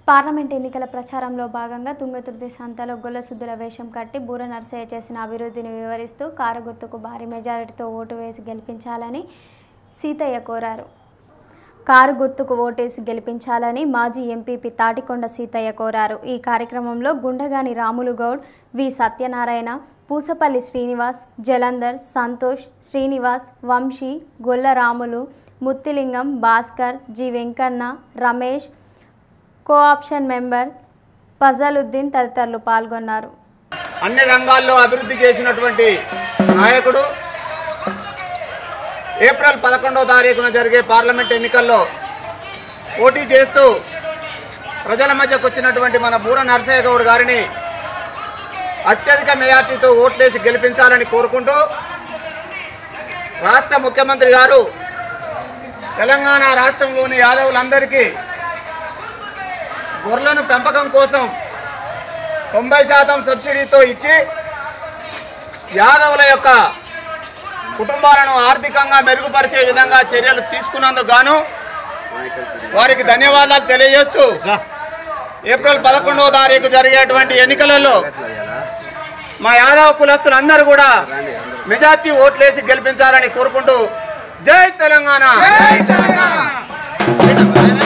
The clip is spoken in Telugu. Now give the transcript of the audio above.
పార్లమెంట్ ఎన్నికల ప్రచారంలో భాగంగా తుంగతుర్తి సంతలో గొల్లసుద్దుల వేషం కట్టి బూర నర్సయ్య చేసిన అభివృద్ధిని వివరిస్తూ కారు గుర్తుకు భారీ మెజారిటీతో ఓటు వేసి గెలిపించాలని సీతయ్య కోరారు కారు గుర్తుకు ఓటేసి గెలిపించాలని మాజీ ఎంపీపీ తాటికొండ సీతయ్య కోరారు ఈ కార్యక్రమంలో గుండగాని రాములు గౌడ్ వి Satyanarayana Pusapalli Srinivas Jalandhar Santosh Srinivas Vamshi Golla Ramulu Muthilingam Bhaskar G Venkanna Ramesh co-option member Fazaluddin తదితరులు పాల్గొన్నారు అన్ని రంగాల్లో అభివృద్ధి చేసినటువంటి నాయకుడు ఏప్రిల్ పదకొండవ తారీఖున జరిగే పార్లమెంట్ ఎన్నికల్లో పోటీ చేస్తూ ప్రజల మధ్యకు వచ్చినటువంటి మన బూర నరసయ్య గౌడ్ గారిని అత్యధిక మెజార్టీతో ఓట్లేసి గెలిపించాలని కోరుకుంటూ రాష్ట్ర ముఖ్యమంత్రి గారు తెలంగాణ రాష్ట్రంలోని యాదవులందరికీ గొర్రెలను పెంపకం కోసం తొంభై శాతం సబ్సిడీతో ఇచ్చి యాదవుల యొక్క కుటుంబాలను ఆర్థికంగా మెరుగుపరిచే విధంగా చర్యలు తీసుకున్నందుకు గాను వారికి ధన్యవాదాలు తెలియజేస్తూ ఏప్రిల్ పదకొండవ తారీఖు జరిగేటువంటి ఎన్నికలలో మా యాదవ కులస్తులందరూ కూడా మెజార్టీ ఓట్లేసి గెలిపించాలని కోరుకుంటూ జై తెలంగాణ